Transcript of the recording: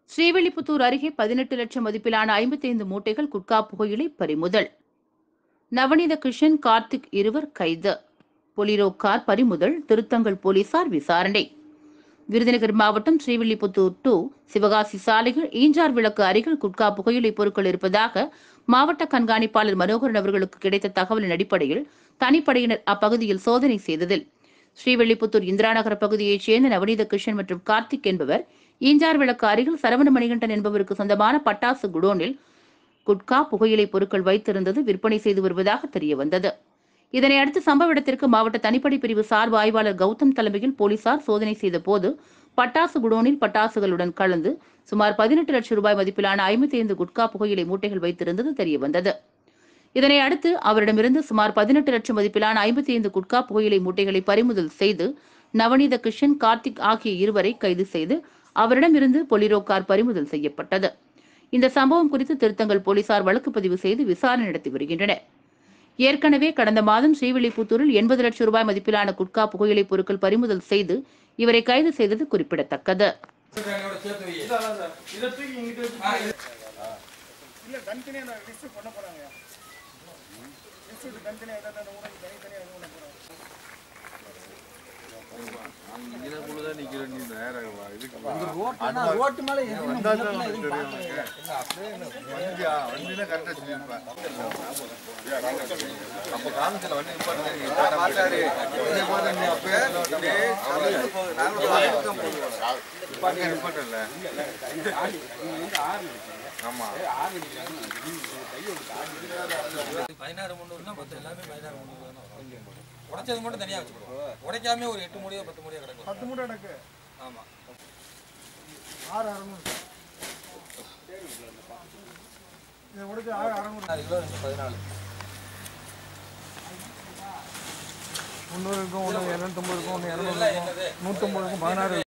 ஸ்ரீவில்லிபுத்தூர் அருகே பதினெட்டு லட்சம் மதிப்பிலான ஐம்பத்தைந்து மூட்டைகள் குட்கா புகையிலை பறிமுதல் நவநீத கிருஷ்ணன் கார்த்திக் இருவர் கைது பொலிரோ கார் பறிமுதல் திருத்தங்கல் போலீசார் விசாரணை விருதுநகர் மாவட்டம் ஸ்ரீவில்லிபுத்தூர் டு சிவகாசி சாலையில் ஈஞ்சார் விளக்கு அருகில் குட்கா புகையிலை பொருட்கள் இருப்பதாக மாவட்ட கண்காணிப்பாளர் மனோகரன் அவர்களுக்கு கிடைத்த தகவலின் அடிப்படையில் தனிப்படையினர் அப்பகுதியில் சோதனை செய்ததில் ஸ்ரீவில்லிபுத்தூர் இந்திரா நகர் பகுதியைச் சேர்ந்த நவநீத கிருஷ்ணன் மற்றும் கார்த்திக் என்பவர் ஈஞ்சார் விளக்கு அருகில் சரவண மணிகண்டன் என்பவருக்கு சொந்தமான பட்டாசு குடோனில் குட்கா புகையிலை பொருட்கள் வைத்திருந்தது விற்பனை செய்து வருவதாக தெரிய வந்தது இதனை அடுத்து சம்பவ இடத்திற்கு மாவட்ட தனிப்படை பிரிவு சார்பு ஆய்வாளர் கௌதம் தலைமையில் போலீசார் சோதனை செய்த போது பட்டாசு குடோனில் பட்டாசுகளுடன் கலந்து சுமார் பதினெட்டு லட்சம் ரூபாய் மதிப்பிலான ஐம்பத்தி ஐந்து குட்கா புகையிலை மூட்டைகள் வைத்திருந்தது தெரிய வந்தது இதனை அடுத்து அவரிடமிருந்து சுமார் பதினெட்டு லட்சம் மதிப்பிலான ஐம்பத்தி ஐந்து குட்கா புகையிலை மூட்டைகளை பறிமுதல் செய்து நவநீத கிருஷ்ணன் கார்த்திக் ஆகிய இருவரை கைது செய்து அவரிடமிருந்து பொலிரோ கார் பறிமுதல் செய்யப்பட்டது இந்த சம்பவம் குறித்து திருத்தங்கல் போலீசார் வழக்கு பதிவு செய்து விசாரணை நடத்தி வருகின்றனர் ஏற்கனவே கடந்த மாதம் ஸ்ரீவில்லிபுத்தூரில் எண்பது லட்சம் ரூபாய் மதிப்பிலான குட்கா புகையிலை பொருட்கள் பறிமுதல் செய்து இவரை கைது செய்தது குறிப்பிடத்தக்கது என்னோட சேர்த்து வை. இதை தூக்கி இங்கிட்டு வச்சு ஆ, இது- இல்ல தனித்தனியா நான் லிஸ்ட் பண்ண போறாங்க லிஸ்ட் தனித்தனியா ஏதாவது ஊருக்கு தனித்தனியா இது பண்ண போறாங்க ரோட்டு மேல எதுவும் பதினாறு முந்நூறுனா மொத்தம் எல்லாமே பதினாறு முந்நூறு தான் உடைச்சது மட்டும் தனியாக வச்சுக்கணும் உடைக்காம ஒரு எட்டு மூடியோ பத்து மூடியோ கிடக்கும் பத்து மூட்டை எனக்கு ஆமாம் ஆறு அறநூறு இதை உடைச்சு ஆறு அறநூறு பதினாறு கிலோ ரெண்டு பதினாலு முந்நூறு இருக்கும் ஒன்று இரநூத்தம்பது இருக்கும் ஒன்று இரநூறு இதெல்லாம் என்னது நூற்றம்பது இருக்கும் பதினாறு